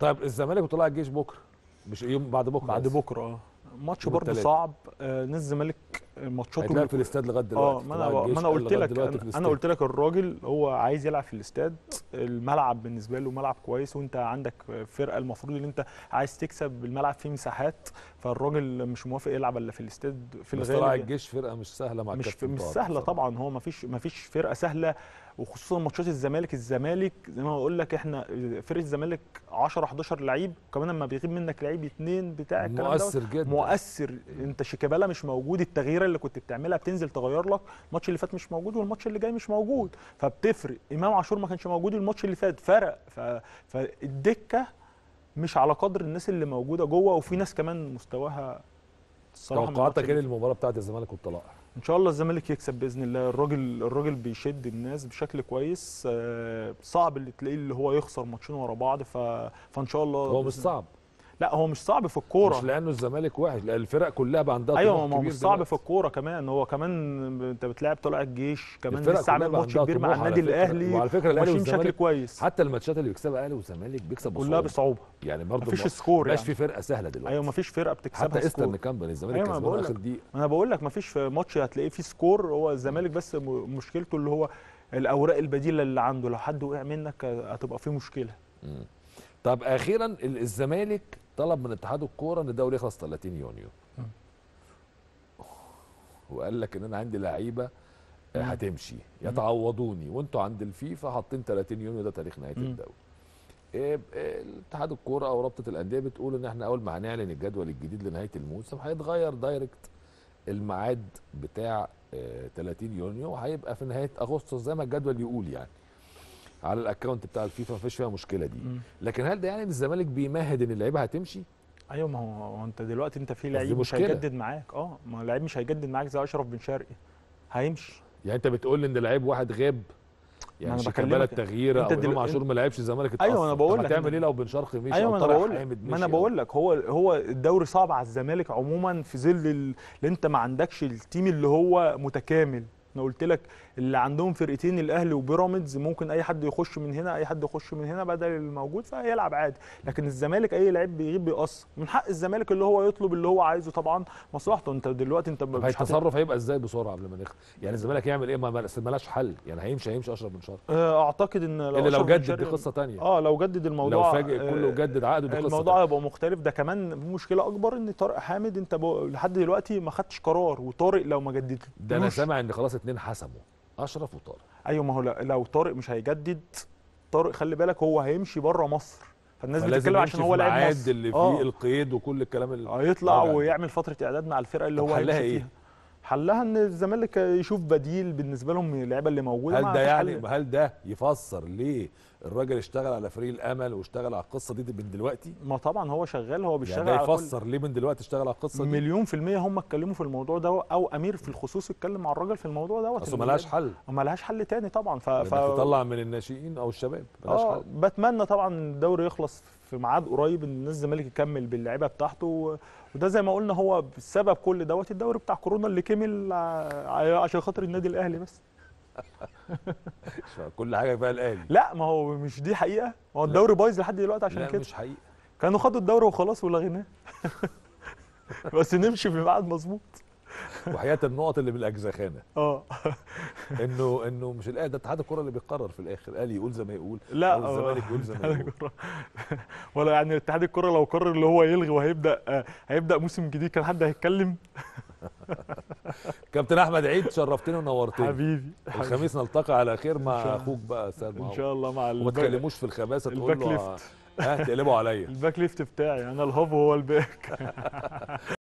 طيب الزمالك وطلع الجيش بكره مش يوم بعد بكره بعد آسف. بكره اه ماتش يوم برضه التلات. صعب آه نادي الزمالك ماتشاته هيتلعب في الاستاد لغايه اه دلوقتي ما طلع انا الجيش ما انا قال قلت لغاية لك دلوقتي في انا, الاستاد. أنا قلت لك الراجل هو عايز يلعب في الاستاد الملعب بالنسبه له ملعب كويس وانت عندك فرقه المفروض ان انت عايز تكسب الملعب فيه مساحات فالراجل مش موافق يلعب الا في الاستاد في بس طلع الغالب الجيش فرقه مش سهله مع مش الكابتن مش طارق سهله بصراحة. طبعا هو ما فيش ما فيش فرقه سهله وخصوصا ماتشات الزمالك الزمالك زي ما بقول لك احنا فرقه الزمالك 10 11 لعيب وكمان لما بيغيب منك لعيب اثنين بتاع الكلام دوت مؤثر جدا مؤثر انت شيكابالا مش موجود التغييره اللي كنت بتعملها بتنزل تغير لك الماتش اللي فات مش موجود والماتش اللي جاي مش موجود فبتفرق امام عاشور ما كانش موجود الماتش اللي فات فرق ف... فالدكه مش على قدر الناس اللي موجوده جوه وفي ناس كمان مستواها الصراحه من توقعاتك الماتش ايه للمباراه بتاعت الزمالك والطلائع ان شاء الله الزمالك يكسب باذن الله الراجل الراجل بيشد الناس بشكل كويس آه، صعب اللي تلاقيه اللي هو يخسر ماتشين ورا بعض ف... فان شاء الله هو مش بإذن- صعب لا هو مش صعب في الكوره مش لانه الزمالك وحش لان الفرق كلها بقى عندها ايوه طموح ما هو كبير مش صعب دلوقتي. في الكوره كمان هو كمان انت بتلاعب طلع الجيش كمان الفرق لسه عامل كلها بقى ماتش عندها كبير مع طموح على النادي فكرة. الاهلي وعلى فكره الاهلي ماشيين بشكل والزمالك كويس حتى الماتشات اللي بيكسبها اهلي والزمالك بيكسب كلها بصعوبة. بصعوبه يعني برضه مفيش ما- سكور مبقاش يعني في فرقه سهله دلوقتي ايوه مفيش فرقه بتكسبها حتى ايسترن سكور كامباني الزمالك أيوة، ما كسبان بقول اخر لك. دقيقه ما انا بقول لك مفيش في ماتش هتلاقيه فيه سكور هو الزمالك بس م- مشكلته اللي هو الاوراق البديله اللي عنده لو حد وقع منك هتبقى فيه مشكله مم. طب اخيرا ال- الزمالك طلب من اتحاد الكوره ان الدوري يخلص 30 يونيو مم. وقال لك ان انا عندي لعيبه مم. هتمشي يتعوضوني وانتوا عند الفيفا حاطين 30 يونيو ده تاريخ نهايه مم. الدوري إيه ب- إيه الاتحاد الكوره او رابطه الانديه بتقول ان احنا اول ما هنعلن الجدول الجديد لنهايه الموسم هيتغير دايركت الميعاد بتاع آه، 30 يونيو هيبقى في نهايه اغسطس زي ما الجدول يقول يعني على الاكونت بتاع الفيفا مفيش فيها مشكله دي مم. لكن هل ده يعني ان الزمالك بيمهد ان اللعيبه هتمشي؟ ايوه ما هو هو انت دلوقتي انت في دي لعيب مش مشكلة. هيجدد معاك اه ما هو لعيب مش هيجدد معاك زي اشرف بن شرقي هيمشي يعني انت بتقول لي ان لعيب واحد غاب يعني أنا شيكابالا بكلمك. التغييره او أنت دل- امام عاشور ما لعبش الزمالك أيوة، أنا اتأثر. بقول طب لك هتعمل إن- ايه لو بن شرقي مشي ايوه او ما انا طارق بقول لك حامد ما انا مشي بقول أو- لك هو هو الدوري صعب على الزمالك عموما في ظل ال- اللي انت ما عندكش التيم اللي هو متكامل انا قلت لك اللي عندهم فرقتين الاهلي وبيراميدز ممكن اي حد يخش من هنا اي حد يخش من هنا بدل الموجود فهيلعب عادي لكن الزمالك اي لعيب بيغيب بيقص من حق الزمالك اللي هو يطلب اللي هو عايزه طبعا مصلحته انت دلوقتي انت طب مش هت- التصرف هيبقى ازاي بسرعه قبل ما نخلص يعني الزمالك يعمل ايه ما ما- ملاش حل يعني هيمشي هيمشي اشرف بن شرقي آه، اعتقد ان لو الا لو أشرف بن جدد دي شرقي- قصه تانية اه لو جدد الموضوع لو فاجئ كله آه، جدد عقده دي قصه الموضوع تانية. هيبقى مختلف ده كمان في مشكله اكبر ان طارق حامد انت ب... لحد دلوقتي ما خدتش قرار وطارق لو ما جددتلوش ده انا سامع ان خلاص اتنين حسموا اشرف وطارق ايوه ما هو لو- لو طارق مش هيجدد طارق خلي بالك هو هيمشي بره مصر فالناس فلازم بتتكلم عشان يمشي هو في لاعب ميعاد مصر اللي فيه آه. القيد وكل الكلام اللي هيطلع راجع ده. ويعمل فتره اعداد مع الفرقه اللي طب هو حلها هيمشي إيه؟ فيها حلها ان الزمالك يشوف بديل بالنسبه لهم من اللعيبه اللي موجوده ما هل ده فيش يعني حل. هل ده يفسر ليه الراجل اشتغل على فريق الامل واشتغل على القصه دي من دلوقتي ما طبعا هو شغال هو بيشتغل يعني ده على كل- يفسر ليه من دلوقتي اشتغل على القصه دي مليون في المية هم اتكلموا في الموضوع ده او امير في الخصوص اتكلم مع الراجل في الموضوع دوت اصل إن ملهاش اللعيبة- حل ما لهاش حل تاني طبعا ف... انك ف... تطلع من الناشئين او الشباب ملهاش اه حل بتمنى طبعا إن الدوري يخلص في ميعاد قريب ان الناس الزمالك يكمل باللعيبه بتاعته و... وده زي ما قلنا هو بسبب كل دوت الدوري بتاع كورونا اللي كمل ع- عشان خاطر النادي الاهلي بس كل حاجه فيها الاهلي لا ما هو مش دي حقيقه هو الدوري بايظ لحد دلوقتي عشان لا كده مش حقيقي كانوا خدوا الدوري وخلاص ولغيناه بس نمشي في ميعاد مظبوط وحياه النقط اللي بالاجزخانه اه انه انه مش الاهلي ده اتحاد الكره اللي بيقرر في الاخر الاهلي يقول زي ما يقول لا أو الزمالك يقول زي ما اتحاد يقول الكرة. ولا يعني اتحاد الكره لو قرر اللي هو يلغي وهيبدا آه، هيبدا موسم جديد كان حد هيتكلم كابتن احمد عيد شرفتني ونورتني حبيبي حبيبي. الخميس نلتقي على خير إن مع شاء اخوك بقى سيد ان معوض شاء الله مع وما الباك, تكلموش في الخباثه تقول الباك له ها تقلبوا عليا الباك ليفت بتاعي انا الهاف وهو الباك